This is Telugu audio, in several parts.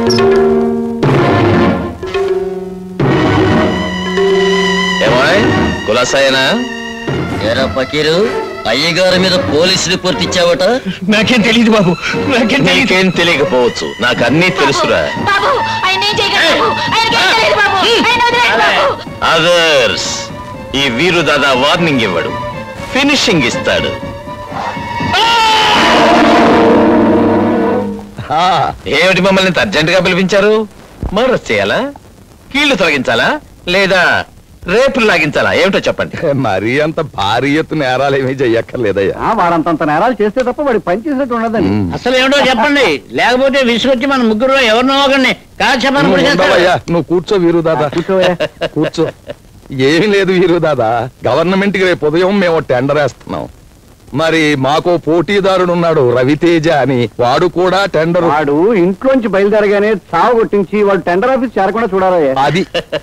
ఏమాయ్ కులాసాయనా ఎరా పకీరు అయ్యగారి మీద పోలీస్ రిపోర్ట్ ఇచ్చావట నాకేం తెలియదు బాబు నాకేం తెలియదు నీకేం తెలియకపోవచ్చు నాకు అన్నీ తెలుసురా బాబు ఆయన ఏం చేయగలరు ఆయనకేం తెలియదు బాబు ఆయన వదిలేయండి బాబు అదర్స్ ఈ వీరు దాదా వార్నింగ్ ఇవ్వడు ఫినిషింగ్ ఇస్తాడు ఏమిటి మమ్మల్ని ఇంత అర్జెంట్ గా పిలిపించారు మర్డర్ చేయాలా కీళ్లు తొలగించాలా లేదా రేపులు లాగించాలా ఏమిటో చెప్పండి మరీ అంత భారీ ఎత్తు నేరాలు ఏమీ చెయ్యక్కర్లేదయ్యా వాడంతంత నేరాలు చేస్తే తప్ప వాడి పని చేసినట్టు ఉండదండి అసలు ఏమిటో చెప్పండి లేకపోతే విసుగొచ్చి మన ముగ్గురు ఎవరినో ఒకరిని కాల్చమని నువ్వు కూడా చేస్తారు. ఉండవయ్యా నువ్వు కూర్చో వీరు దాదా కూర్చోవయ్యా కూర్చో ఏమీ లేదు వీరు దాదా గవర్నమెంట్ కి రేపు ఉదయం మేము టెండర్ వేస్తున్నాం మరి మాకు పోటీదారుడు ఉన్నాడు రవితేజ అని వాడు కూడా టెండర్ వాడు ఇంట్లోంచి బయలుదేరగానే చావు కొట్టించి వాడు టెండర్ ఆఫీస్ చేరకుండా చూడాలయ్యా అది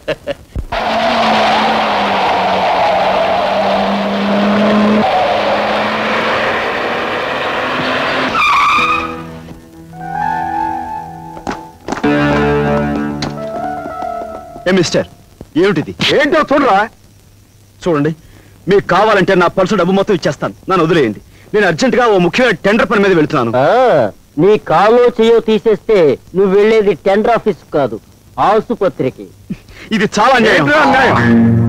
ఏ మిస్టర్ ఏమిటిది ఏంటో చూడరా చూడండి మీకు కావాలంటే నా పర్సు డబ్బు మొత్తం ఇచ్చేస్తాను నన్ను వదిలేయండి నేను అర్జెంట్ గా ఓ ముఖ్యమైన టెండర్ పని మీద వెళ్తున్నాను నీ కాలో చేయో తీసేస్తే నువ్వు వెళ్ళేది టెండర్ ఆఫీస్ కాదు ఆసుపత్రికి ఇది చాలా అన్యాయం అన్యాయం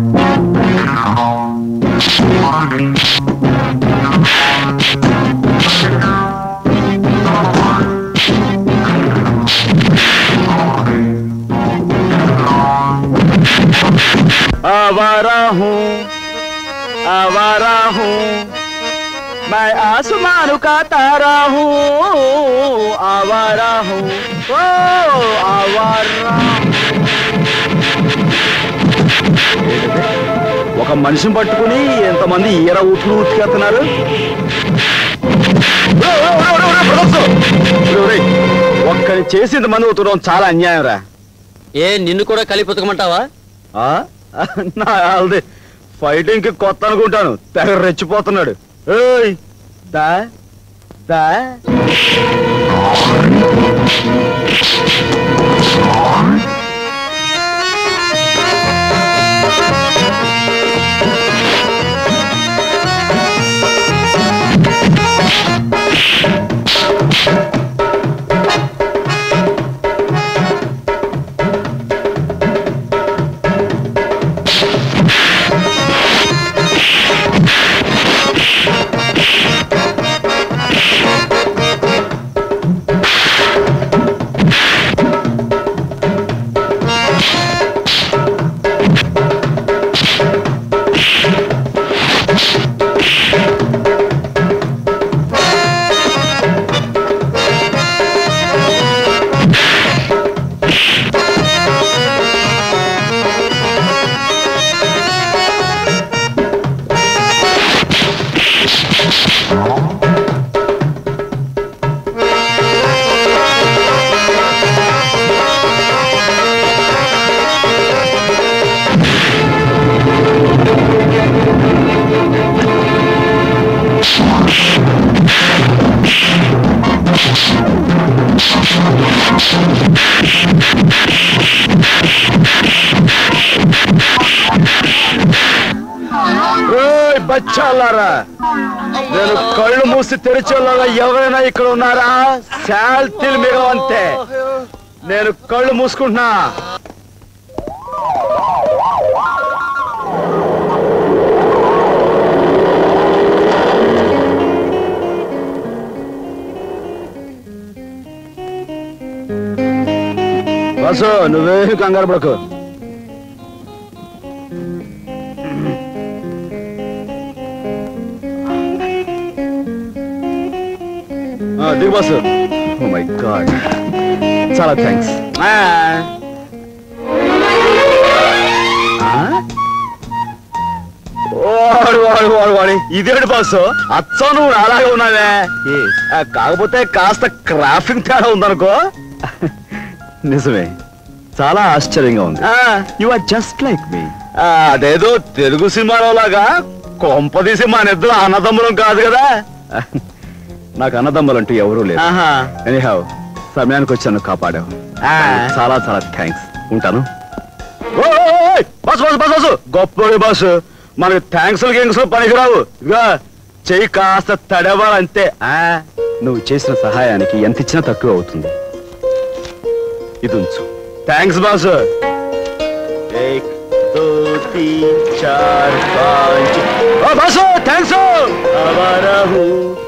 आवारा हूँ आवारा हूँ मैं आसमान का तारा हूँ आवारा हूँ ओ आवारा ఒక మనిషిని పట్టుకుని ఎంతమంది ఈర ఉట్లు ఉతికేస్తున్నారు ఒక్కని చేసి ఇంతమంది ఉతకడం చాలా అన్యాయం రా ఏ నిన్ను కూడా కలిపి ఉతకమంటావా ఆ? నా ఆల్ది ఫైటింగ్ కి కొత్త అనుకుంటాను తెగ రెచ్చిపోతున్నాడు ఏయ్ దా దా ఏయ్ బచ్చాలారా నేను కళ్ళు మూసి తెరిచేలాగా ఎవరైనా ఇక్కడ ఉన్నారా శాల్తీలు మిగవంతే నేను కళ్ళు మూసుకుంటున్నా బస్సు నువ్వేమి కంగారు పడకు దిగు బస్సు ఓ మై గాడ్ చాలా థ్యాంక్స్ వాడు వాడు వాడు వాడి ఇదేంటి బస్సు అచ్చం నువ్వు అలాగే ఉన్నావే ఆ, కాకపోతే కాస్త క్రాఫింగ్ తేడా ఉందనుకో నిజమే చాలా ఆశ్చర్యంగా ఉంది you are just like me అదేదో తెలుగు సినిమాలో లాగా కొంపదీసి మన ఇద్దరు అన్నదమ్ములం కాదు కదా నాకు అన్నదమ్ములంటూ ఎవరూ లేరు ఎనీహౌ సమయానికి వచ్చాను కాపాడావు చాలా చాలా థ్యాంక్స్ ఉంటాను బస్ బస్ బస్ బస్ గొప్ప బస్ మనకి థ్యాంక్స్ గింగ్స్ పనికిరావు ఇదిగా చెయ్యి కాస్త తడవాలంతే ఆ, నువ్వు చేసిన సహాయానికి ఎంత ఇచ్చినా తక్కువ అవుతుంది ఇది ఉంచు థ్యాంక్స్ బాస్ ఏక్ దో తీన్ చార్ పాంచ్ ఓ బాసు థ్యాంక్స్ ఆవారా హూ